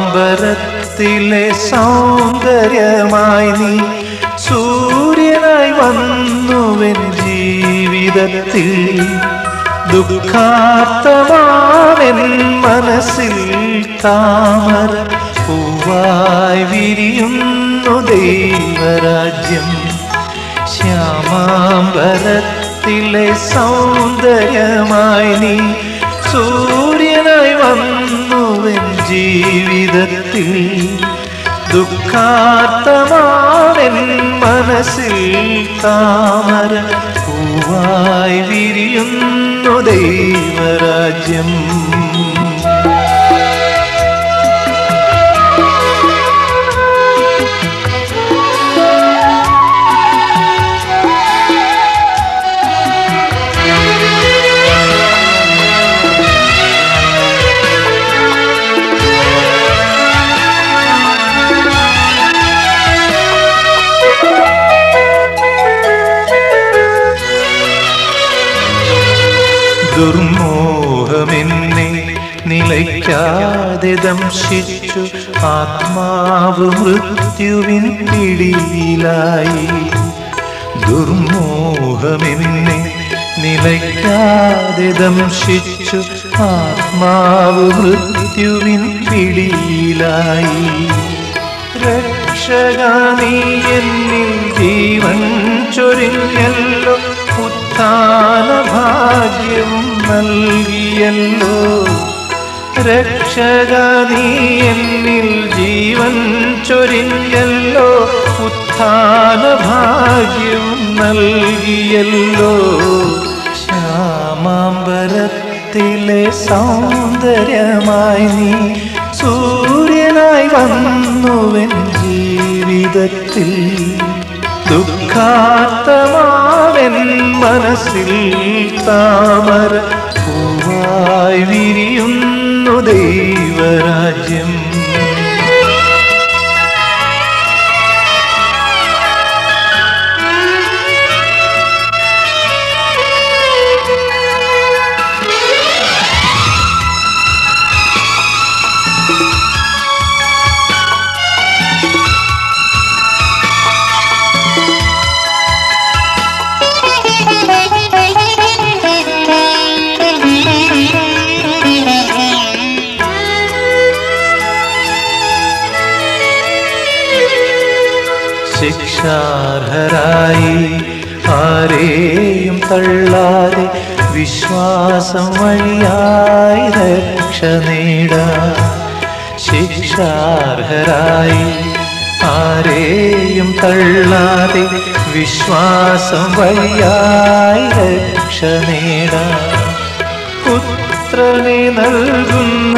ശ്യാമാംബരത്തിലെ സൗന്ദര്യമായി നീ സൂര്യനായി വന്നുവൻ ജീവിതത്തിൽ ദുഃഖാർത്ഥമാവൻ മനസ്സിൽ താമര പൂവായി വിരിയുന്നു ദൈവരാജ്യം ശ്യാമാംബരത്തിലെ സൗന്ദര്യമായി നീ സൂര്യനായി വന്നുവൻ ജീവിതത്തിൽ ദുഃഖാർത്ഥമാവൻ മനസ്സിൽ താമര പൂവായി വിരിയുന്നു ദൈവരാജ്യം ദുർമോഹമെന്നെ നിലയ്ക്കാതെ ദംശിച്ചു ആത്മാവ് മൃത്യുവിൻ പിടിയിലായി ദുർമോഹമെന്നെ നിലയ്ക്കാതെ ദംശിച്ചു ആത്മാവ് മൃത്യുവിൻ പിടിയിലായി രക്ഷകാനീ എന്നിൽ ജീവൻ ചൊരിഞ്ഞല്ലോ ഉത്ഥാന ഭാഗ്യവും നൽകിയല്ലോ രക്ഷകാനീ എന്നിൽ ജീവൻ ചൊരിഞ്ഞല്ലോ ഉത്ഥാന ഭാഗ്യവും നൽകിയല്ലോ ശ്യാമാംബരത്തിലെ സൗന്ദര്യമായി നീ സൂര്യനായി വന്നുവൻ ജീവിതത്തിൽ ദുഃഖാത്തമാവൻ മനസ്സിൽ താമര പൂവായി വിരിയുന്നു ദൈവരാജ്യം ശിക്ഷാർഹരായി ആരെയും തള്ളാതെ വിശ്വാസം വഴിയായി രക്ഷ നേടാം ശിക്ഷാർഹരായി ആരെയും തള്ളാതെ വിശ്വാസം വഴിയായി രക്ഷ നേടാം പുത്രനെ നൽകുന്ന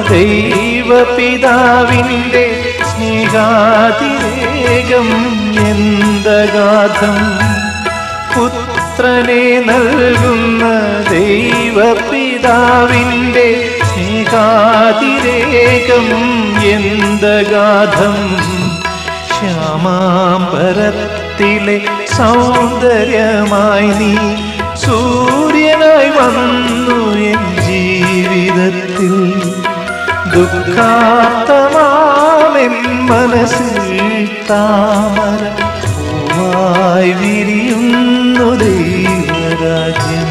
ദൈവപിതാവിൻ്റെ സ്നേഹാതിരേകം എന്തഗാധം പുത്രനെ നൽകുന്ന ദൈവപിതാവിൻ്റെ സ്നേഹാതിരേകം എന്തഗാധം ശ്യാമാംബരത്തിലെ സൗന്ദര്യമായി നീ സൂര്യനായി വന്നു എൻ ജീവിതത്തിൽ ദുഃഖാത്തമാവൻ മനസ്സിൽ താമര പൂവായി വിരിയുന്നു ദൈവരാജ്യം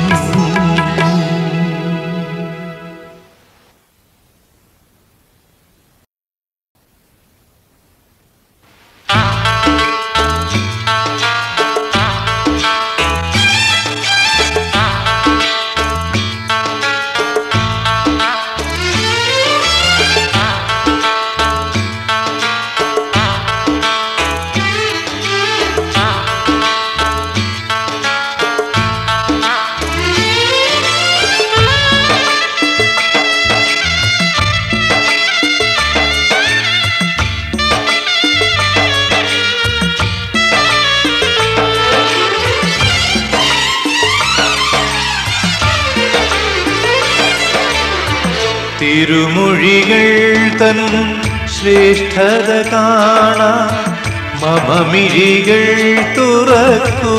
തിരുമൊഴികൾ തൻ ശ്രേഷ്ഠത കാണാൻ മമമിഴികൾ തുറക്കൂ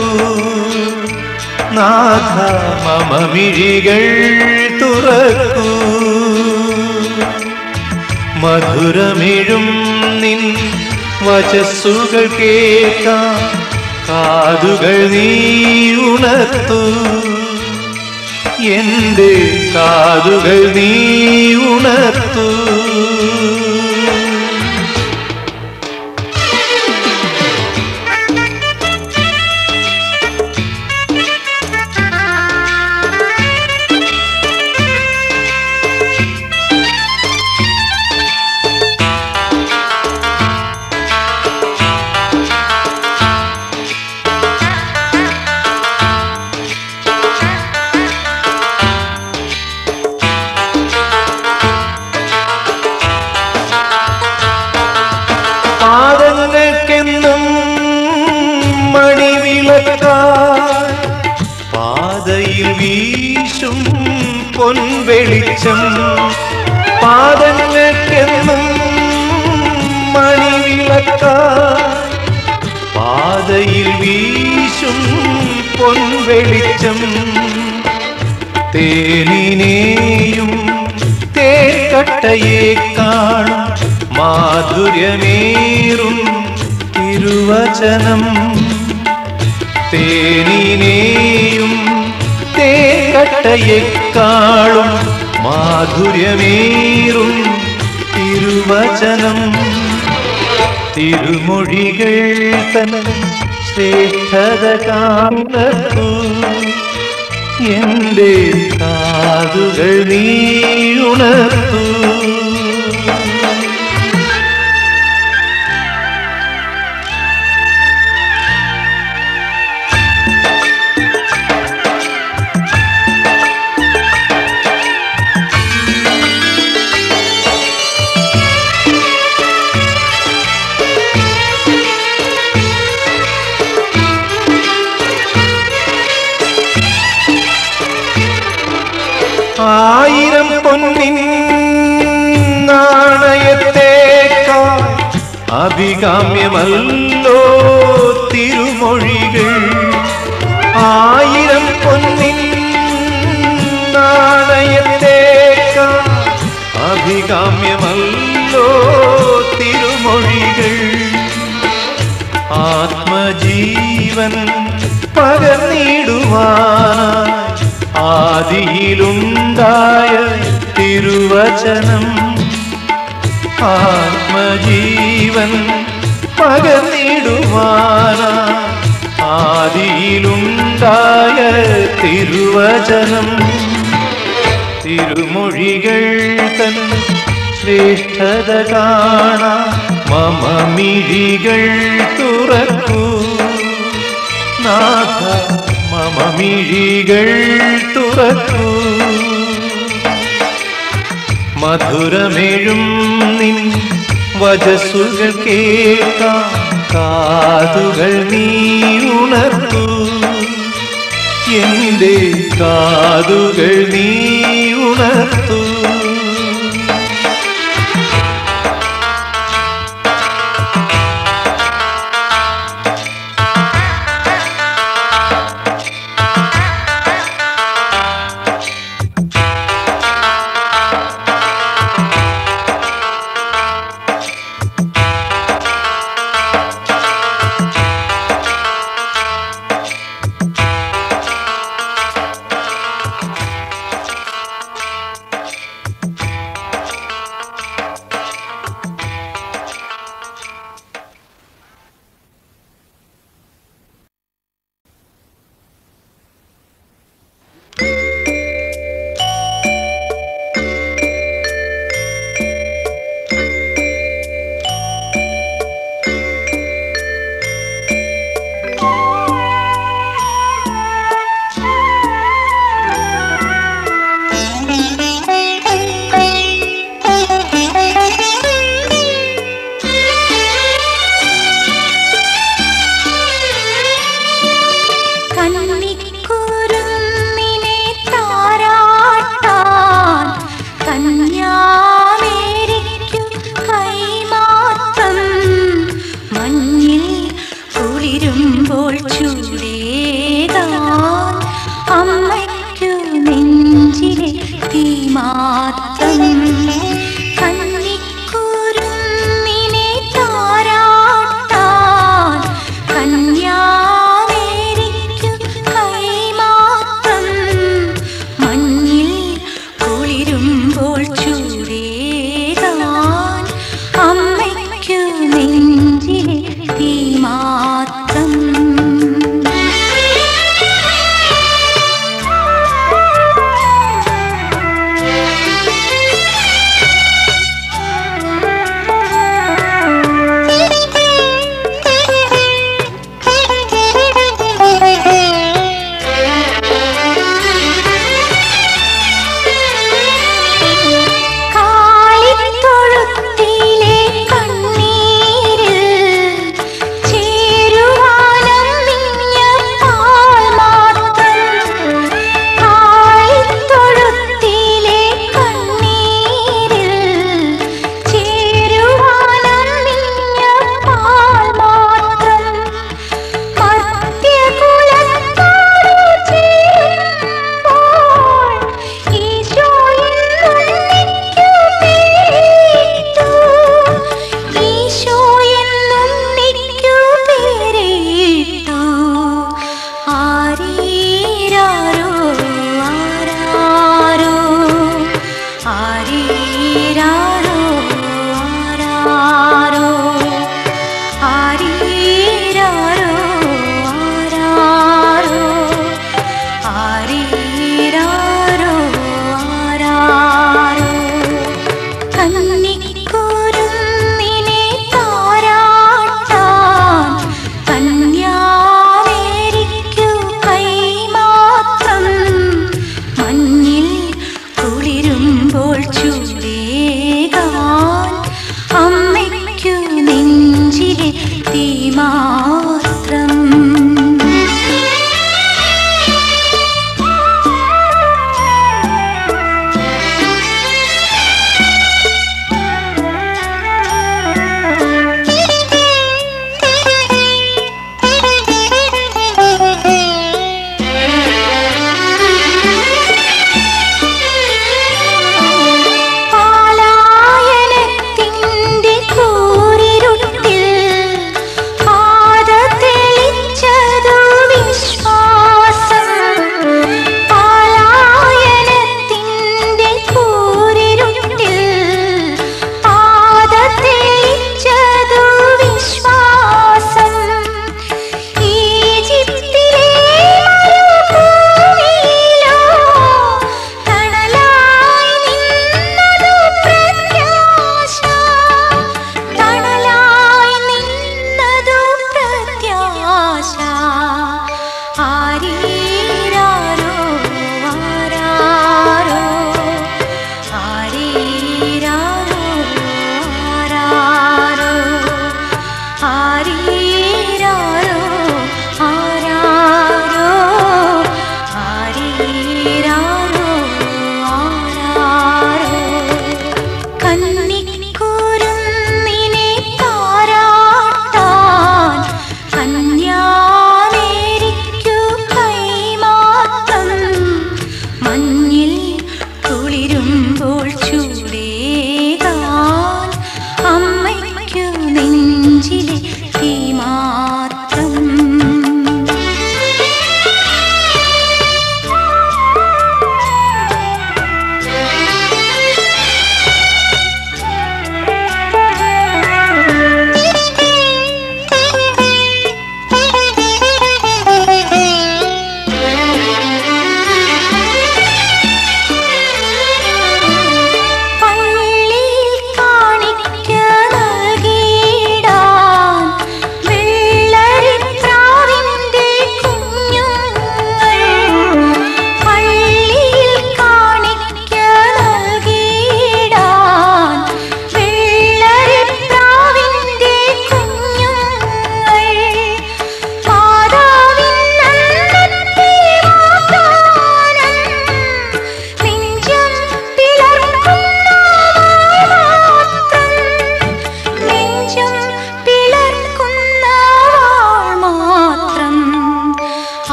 നാഥ മമമിഴികൾ തുറക്കൂ മധുരമിഴും നിൻ വചസ്സുകൾ കേൾക്കാം കാതുകൾ നീ ഉണർത്തു എന്റെ കാതുകൾ നീ ഉണർത്തു പാദങ്ങൾക്കെന്നും മണിവിളക്കായി പാതയിൽ വീശും പൊൻവെളിച്ചം പാദങ്ങൾക്കെന്നും മണിവിളക്കായി പാതയിൽ വീശും പൊൻവെളിച്ചം തേനിനെയും തേക്കട്ടയെ കാണും മാധുര്യമേറും തിരുവചനം തേനിനെയും തേക്കട്ടയെ കാണും മാധുര്യമേറും തിരുവചനം തിരുമൊഴികൾ തൻ ശ്രേഷ്ഠത കാണൂ എന്റെ കാതുകൾ നീ ഉണർത്തൂ ആയിരം പൊന്നിൻ നാണയത്തേക്കാൾ അഭികാമ്യമല്ലോ തിരുമൊഴികൾ ആയിരം പൊന്നിൻ നാണയത്തേക്കാൾ അഭികാമ്യമല്ലോ തിരുമൊഴികൾ ആത്മജീവൻ പകർന്നിടുവാനായി ആദിയിലുണ്ടായ തിരുവചനം ആത്മജീവൻ പകർന്നിടുവാനായി ആദിയിലുണ്ടായ തിരുവചനം തിരുമൊഴികൾ തൻ ശ്രേഷ്ഠത കാണാൻ മമ മിഴികൾ തുറക്കൂ നാഥ മമ മിഴികൾ തുറക്കൂ മധുരമെഴും നിൻ വചസ്സുകൾ കേൾക്കാം കാതുകൾ നീ ഉണർത്തൂ എന്റെ കാതുകൾ നീ ഉണർത്തൂ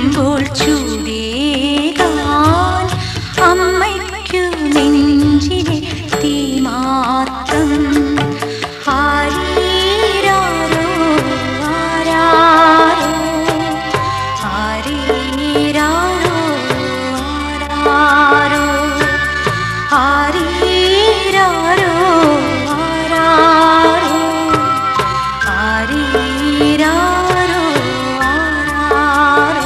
വരുമ്പോൾ ചൂടേകാൻ അമ്മയ്ക്കു നെഞ്ചിലെ തീ മാത്രം ആരീരാരോ ആരാരോ ആരീരാരോ ആരാരോ ആരീരാരോ ആരാരോ ആരീരാരോ ആരാരോ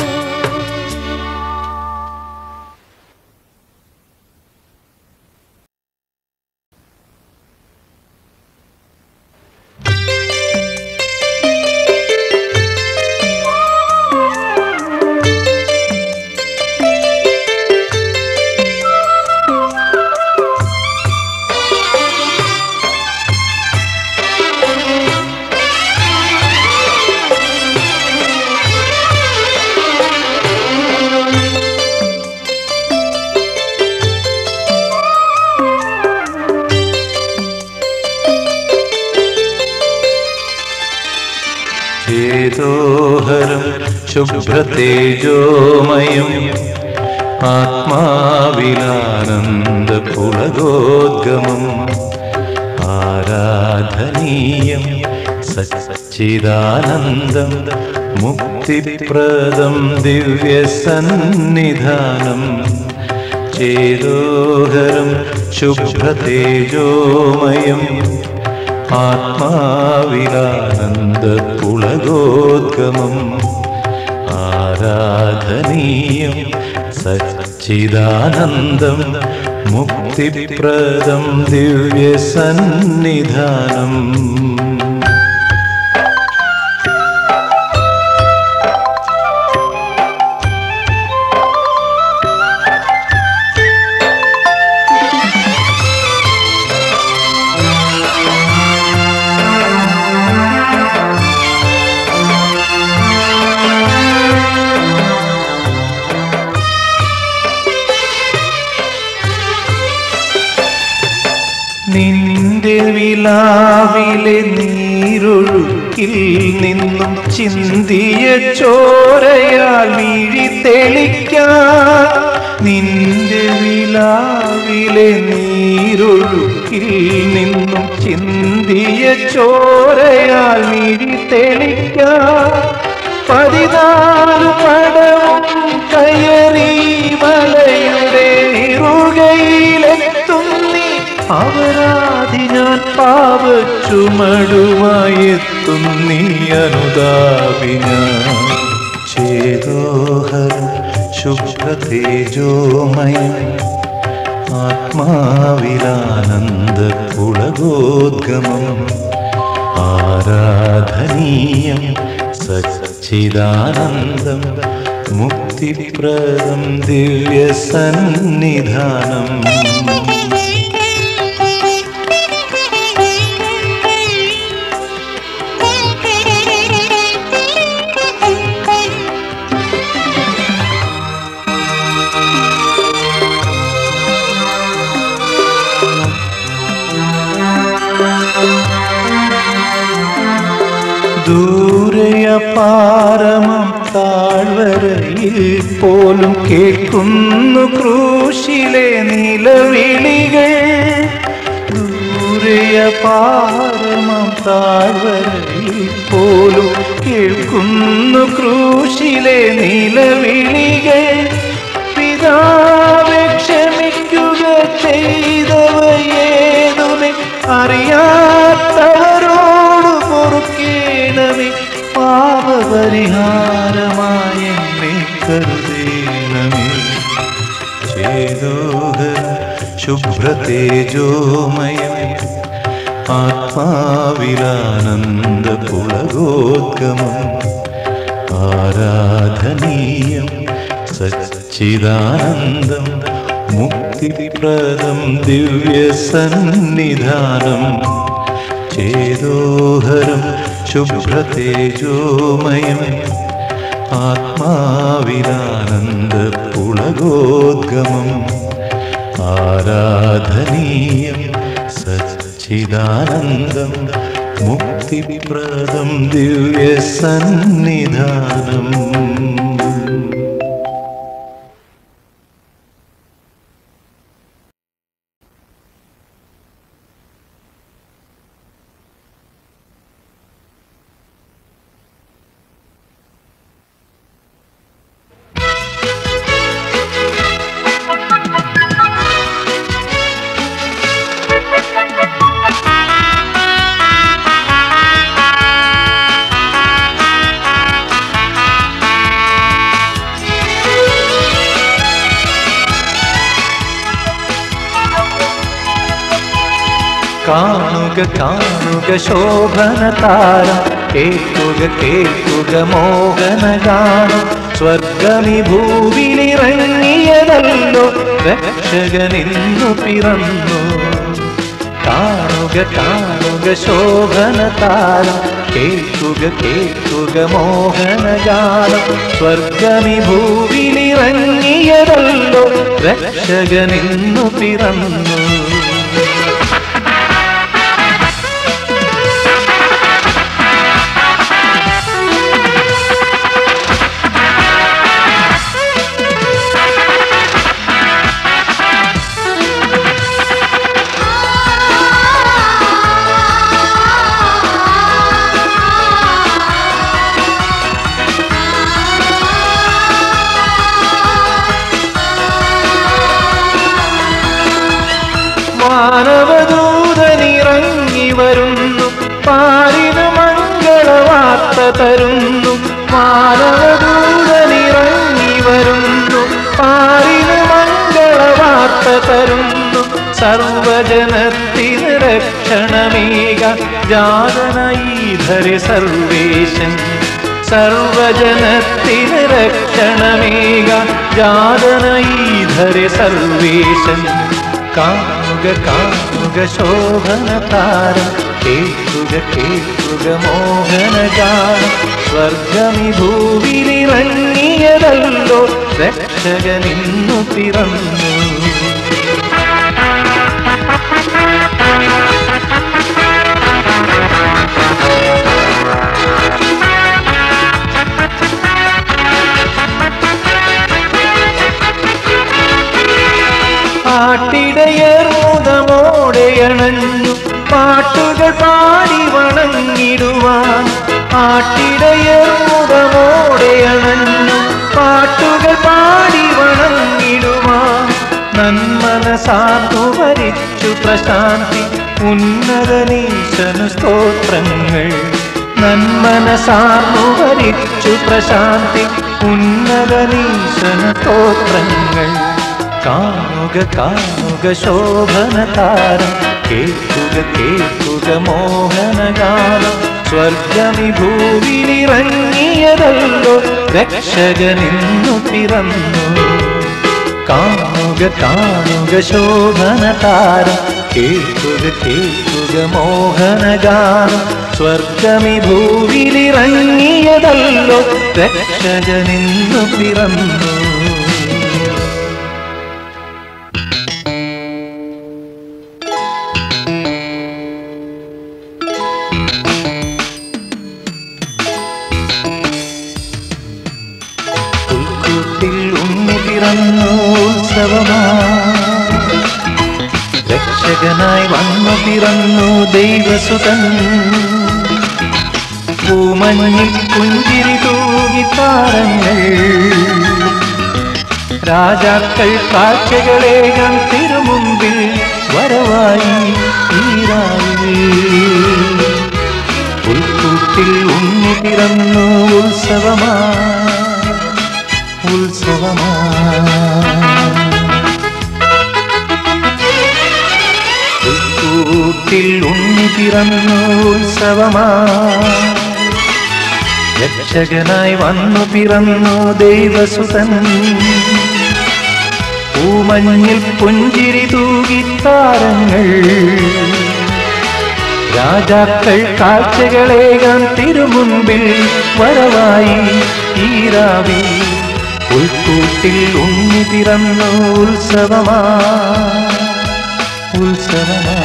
ചേതോഹരം ശുഭ്രതേജോമയം ആത്മാവിലാനന്ദ പുളകോദ്ഗമം ആരാധനീയം സച്ചിദാനന്ദം മുക്തിപ്രദം ദിവ്യസന്നിധാനം ചേതോഹരം ശുഭ്രതേജോമയം ആത്മാവിലാനന്ദ പുളകോദ്ഗമം ആരാധനീയം സച്ചിദാനന്ദം മുക്തിപ്രദം ദിവ്യസന്നിധാനം നിന്റെ വിലാവിലെ നീരൊഴുക്കിൽ നിന്നും ചിന്തിയ ചോരയാൽ വീഴി തെളിക്കാൻ നിന്റെ വിലാവിലെ നീരൊഴുക്കിൽ നിന്നും ചിന്തിയ ചോരയാൽ വീഴി തെളിക്കാൻ പതിനാല് പടവും കയറി മലയുടെ ഇറുകയിലെത്തും നീ അപരാധി ഞാൻ പാപച്ചുമടുമായി എത്തും നീ അനുതാപി ഞാൻ ചേതോഹരം ശുഭ്രതേജോമയം ആത്മാവിലാനന്ദ പുളകോദ്ഗമം ആരാധനീയം സച്ചിദാനന്ദം മുക്തിപ്രദം ദിവ്യസന്നിധാനം ദൂരയ പാരമം താഴ്വരയിൽ പോലും കേൾക്കുന്നു ക്രൂശിലെ നിലവിളികൾ ദൂരയ പാരമം താഴ്വരയിൽ പോലും കേൾക്കുന്നു ക്രൂശിലെ നിലവിളികൾ പിതാവെ ക്ഷമിക്കുക ചെയ്തവയേതുമേ അറിയാത്തവരോട് പൊറുക്കേണമേ പാപപരിഹാരമായ എന്നെ കരുതേണമേ ചേതോഹര ശുഭ്രതേജോമയം ആത്മാവിലാനന്ദ പുളകോദ്ഗമം ആരാധനീയം സച്ചിദാനന്ദം മുക്തിപ്രദം ദിവ്യസന്നിധാനം ചേതോഹരം ശുഭ്രതേജോമയം ആത്മാവിലാനന്ദ പുളകോദ്ഗമം ആരാധനീയം സച്ചിദാനന്ദം മുക്തിപ്രദം ദിവ്യസന്നിധാനം കാണുക കാണുക ശോഭന താരം കേൾക്കുക കേൾക്കുക മോഹനഗാനം സ്വർഗമി ഭൂവിലിറങ്ങിയതല്ലോ രക്ഷകനിന്നു പിറന്നു കാണുക കാണുക ശോഭന താരം കേൾക്കുക കേൾക്കുക മോഹനഗാനം സ്വർഗമി ഭൂവിലിറങ്ങിയതല്ലോ രക്ഷകനിന്നു പിറന്നു മാനവദൂതനിറങ്ങി വരുന്നു പാലിന് മംഗളവാർത്ത തരുന്നു മാനവദൂതനിറങ്ങി വരുന്നു പാലിന് മംഗളവാർത്ത തരുന്നു സർവജനത്തിന് രക്ഷണമേക ജാതനൈധരി സർവേശൻ സർവജനത്തിന് രക്ഷണമേക ജാതനൈധരി സർവേശൻ കാണുക കാണുക ശോഭന താരം കേൾക്കുക കേൾക്കുക മോഹനഗാനം സ്വർഗമി ഭൂവിലിറങ്ങിയതല്ലോ രക്ഷകനിന്നു പിറന്നു ആട്ടിടയർ മുതമോടെ അണഞ്ഞു പാട്ടുകൾ പാടി വണങ്ങിടുവാൻ ആട്ടിടയർ മുതമോടെ അണഞ്ഞു പാട്ടുകൾ പാടി വണങ്ങിടുവാൻ നന്മനസാർന്നു ഭരിച്ചു പ്രശാന്തി ഉന്നതനീശനു സ്തോത്രങ്ങൾ നന്മനസാർന്നു ഭരിച്ചു പ്രശാന്തി ഉന്നതനീശനു സ്തോത്രങ്ങൾ കാണുക കാണുക ശോഭന താരം കേൾക്കുക കേൾക്കുക മോഹനഗാനം സ്വർഗമി ഭൂവിലിറങ്ങിയതല്ലോ രക്ഷകനിന്നു പിറന്നു കാണുക കാണുക ശോഭന താരം കേൾക്കുക കേൾക്കുക മോഹനഗാനം സ്വർഗമി ഭൂവിലിറങ്ങിയതല്ലോ രക്ഷകനിന്നു പിറന്നു പുൽക്കൂട്ടിൽ ഉണ്ണി പിറന്നു ഉത്സവമാ രക്ഷകനായി വന്നു പിറന്നു ദൈവസുതൻ പൂമഞ്ഞിൽ പുഞ്ചിരി തൂകി താരങ്ങൾ രാജാക്കൾ കാഴ്ചകളേകം തിരുമുമ്പിൽ വരവായി ഈരായി പുൽക്കൂട്ടിൽ ഉണ്ണി പിറന്നു ഉത്സവമാ ഉത്സവമാ പുൽക്കൂട്ടിൽ ഉണ്ണി പിറന്നു ഉത്സവമാ രക്ഷകനായി വന്നു പിറന്നു ദൈവസുതൻ പൂമഞ്ഞിൽ പുഞ്ചിരി തൂകി താരങ്ങൾ രാജാക്കൾ കാഴ്ചകളേകാൻ തിരുമുൻപിൽ വരവായി ഈരാവി ഉൾക്കൂട്ടിൽ ഉണ്ണി പിറന്നു ഉത്സവമാ ഉത്സവമാ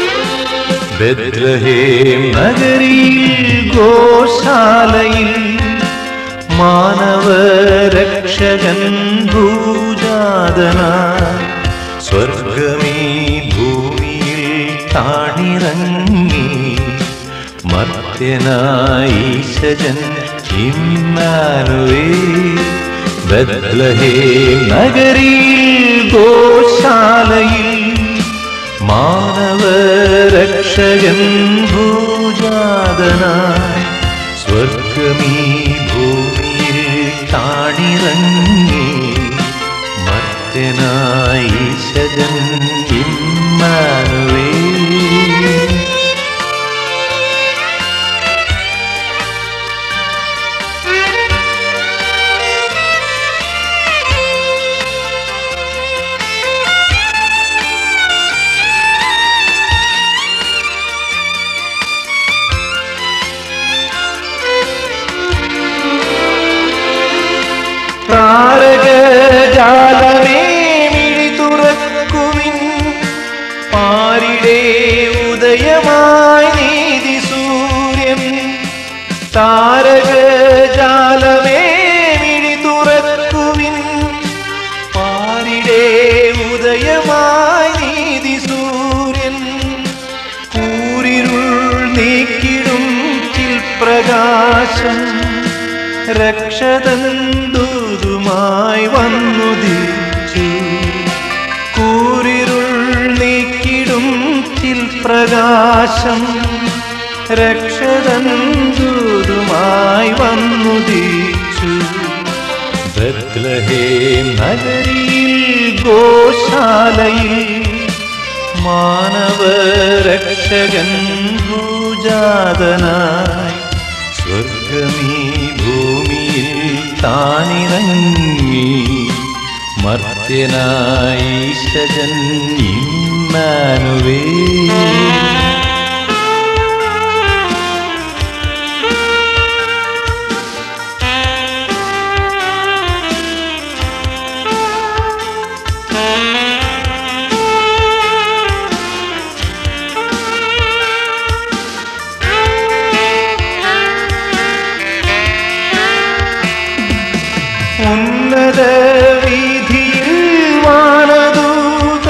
ബദ്രഹേം നഗരിയിൽ ഗോശാലയിൽ മാനവരക്ഷകൻ ഭൂജാതനായി സ്വർഗമീ ഭൂമിയിൽ താണിറങ്ങി മർത്യനായിശജൻ ഇമ്മാനുവേ ബദ്ലഹേ നഗരിയിൽ ഗോശാലയിൽ മാനവരക്ഷകൻ ഭൂജാതനായി സ്വർഗമീ ഭൂമിയിൽ താണിറങ്ങി മർത്യനായി ശജൻ ഇമ്മാനുവേ താരകജാലമേ മിഴി തുറക്കുവിൻ പാരിടെ ഉദയമായി നീതി സൂര്യൻ താരകജാലമേ മിഴി തുറക്കുവിൻ പാരിടെ ഉദയമായി നീതി സൂര്യൻ കൂരിരുൾ നീക്കിടും ചിൽപ്രകാശം രക്ഷതന്തുതുമായി വന്നുദിച്ചു കൂരിരുൾ നീക്കിടും ചിൽപ്രകാശം രക്ഷതന്തുതുമായി വന്നുദിച്ചു ബത്ലഹേം നഗരിയിൽ ഗോശാലയിൽ മാനവരക്ഷകൻ ഭൂജാതനായി സ്വർഗമീ ഭൂമിയിൽ താണിറങ്ങി മർത്യനായി ശജൻ ഇമ്മാനുവേ ഉന്നത വീതിയിൽ വാനദൂത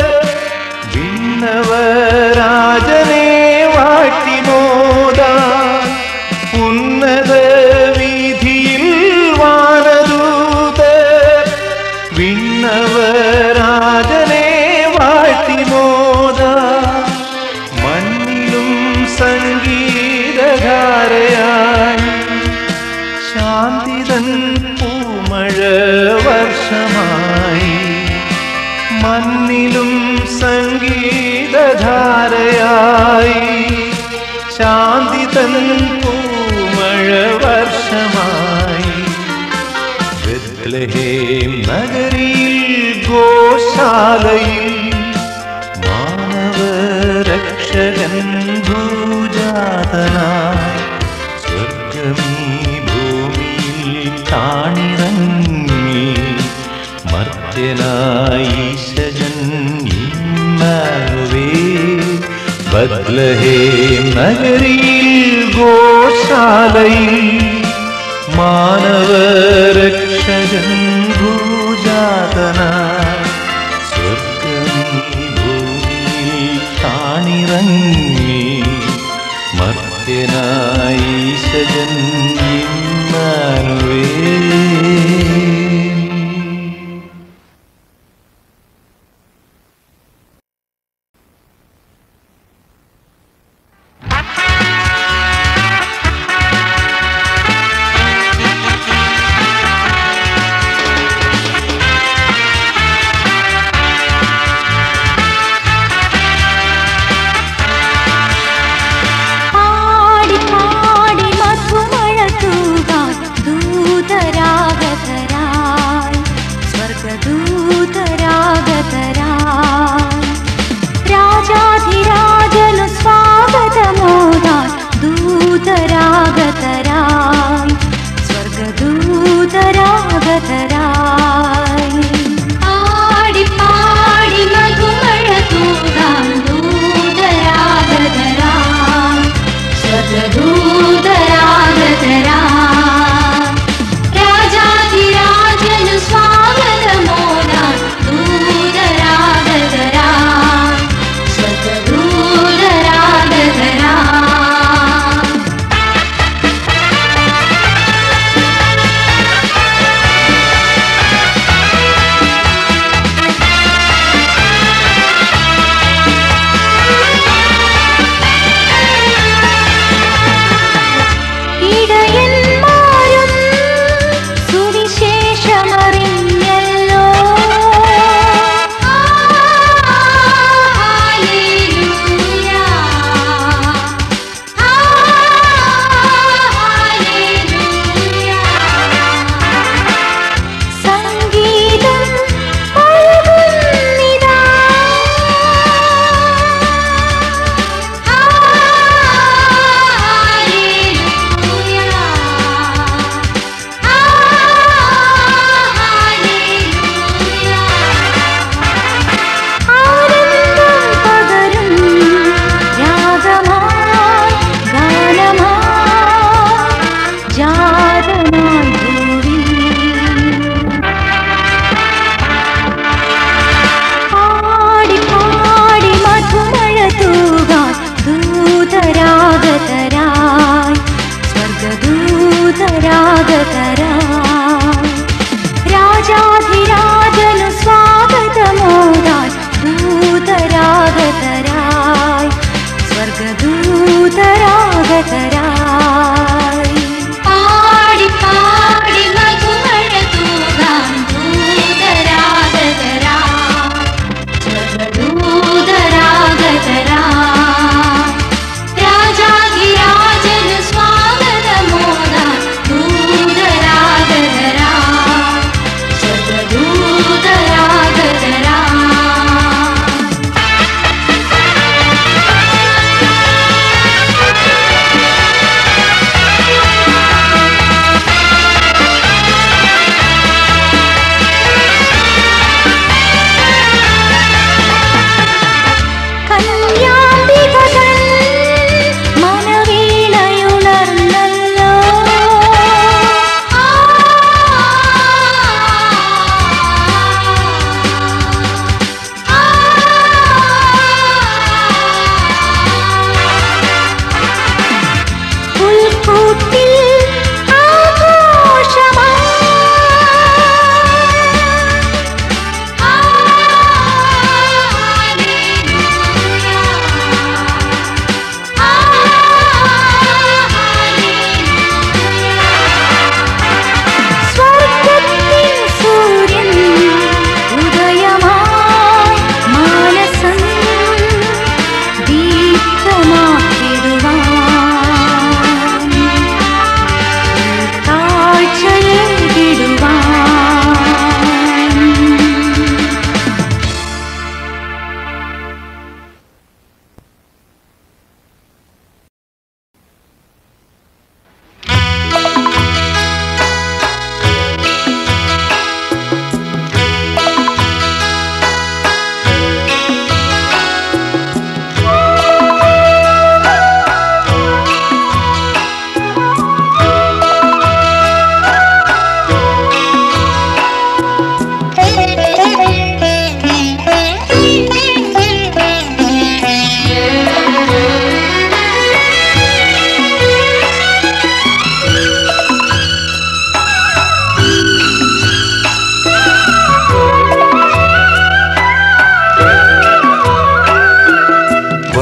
വിണ്ണവരാജനെ വാട്ടിമോദ ഉന്നത വീതിയിൽ വാനദൂത വിണ്ണവരാജനെ വാട്ടിമോദ മണ്ണിലും സംഗീതധാരയായി ശാന്തിതൻ പൂമഴ വർഷമായി മണ്ണിലും സംഗീതധാരയായി ശാന്തിതൻ പൂമഴ വർഷമായി ബത്ലഹേം നഗരിയിൽ ഗോശാലയിൽ മാനവരക്ഷകൻ ഭൂജാതനായി സ്വർഗമീ ഭൂമിയിൽ താണിറങ്ങി മർത്യനായി ശജൻ ഇമ്മാനുവേ ബദ്ലഹേം നഗരിയിൽ ഗോശാലയിൽ മാനവരക്ഷകൻ ഭൂജാതനായി സ്വർഗമീ ഭൂമിയിൽ താണിറങ്ങി മർത്യനായി ശജൻ ഇമ്മാനുവേ ും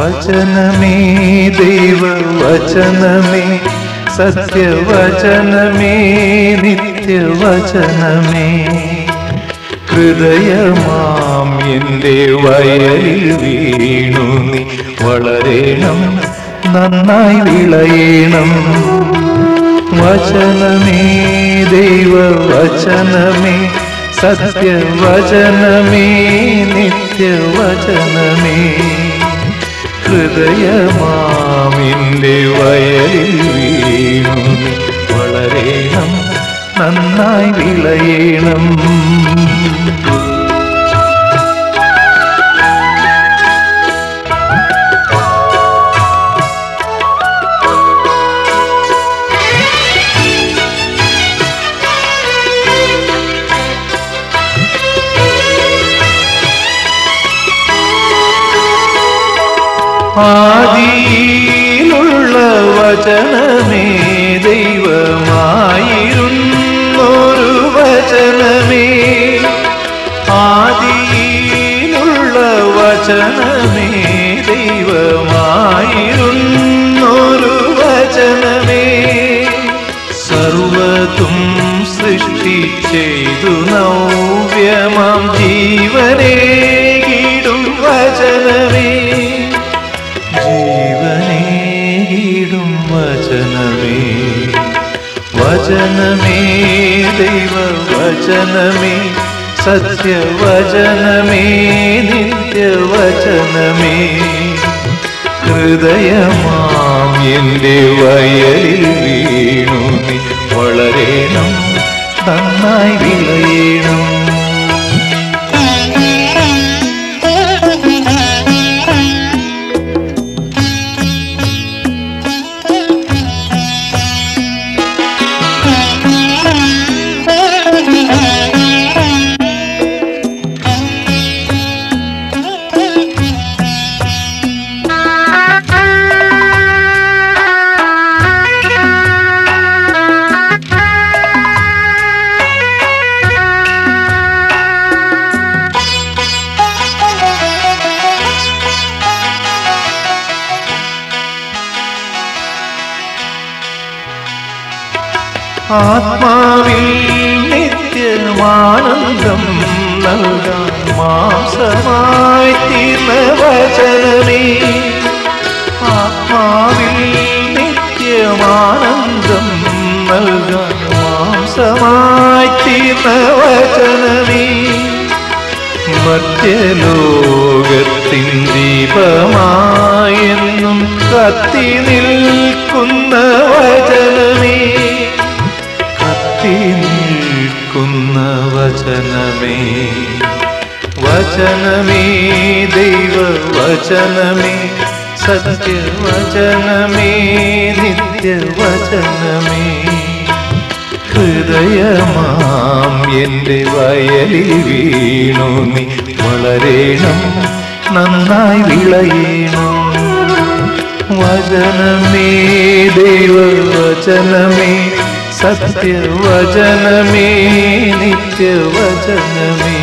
വചനമേ ദൈവവചനമേ സത്യവചനമേ നിത്യവചനമേ ഹൃദയമാം എൻ്റെ വയലിൽ വീണു നീ വളരേണം നന്നായി വിളയണം വചനമേ ദൈവവചനമേ സത്യവചനമേ നിത്യവചനമേ ഹൃദയമാമിൻ്റെ വയലിൽ വീണു നീ വളരേണം നന്നായി വിളയണം ആദിയിലുള്ള വചനമേ ദൈവമായിരുന്നൊരു വചനമേ ആദിയിലുള്ള വചനമേ ദൈവമായിരുന്നൊരു വചനമേ സർവതും സൃഷ്ടിച്ചെയ്തു നവ്യമാം ജീവനേകിടും വചനമേ ജീവനേകിടും വചനമേ വചനമേ ദൈവ വചനമേ സത്യവചനമേ നിത്യവചനമേ ഹൃദയമാം എൻ്റെ വയലിൽ വീണു നീ വളരേണം നന്നായി വിളയണം ആത്മാവിൽ നിത്യമാനന്ദം നൽകാൻ മാംസമായി തീർന്ന വചനമേ ആത്മാവിൽ നിത്യമാനന്ദം നൽകാൻ മാംസമായി തീർന്ന വചനമേ മധ്യലോകത്തിൻ ദീപമായെന്നും കത്തി നിൽക്കുന്ന വചനമേ കത്തി നിൽക്കുന്ന വചനമേ വചനമേ ദൈവ വചനമേ സത്യവചനമേ നിത്യവചനമേ ഹൃദയമാം എൻ്റെ വയലിൽ വീണു നീ വളരേണം നന്നായി വിളയണം വചനമേ ദൈവവചനമേ സത്യവചനമേ നിത്യവചനമേ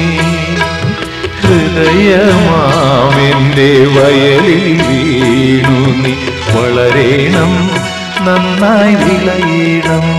ഹൃദയമാവിൻ്റെ വയലിൽ വീണു നീ വളരേണം നന്നായി വിളയണം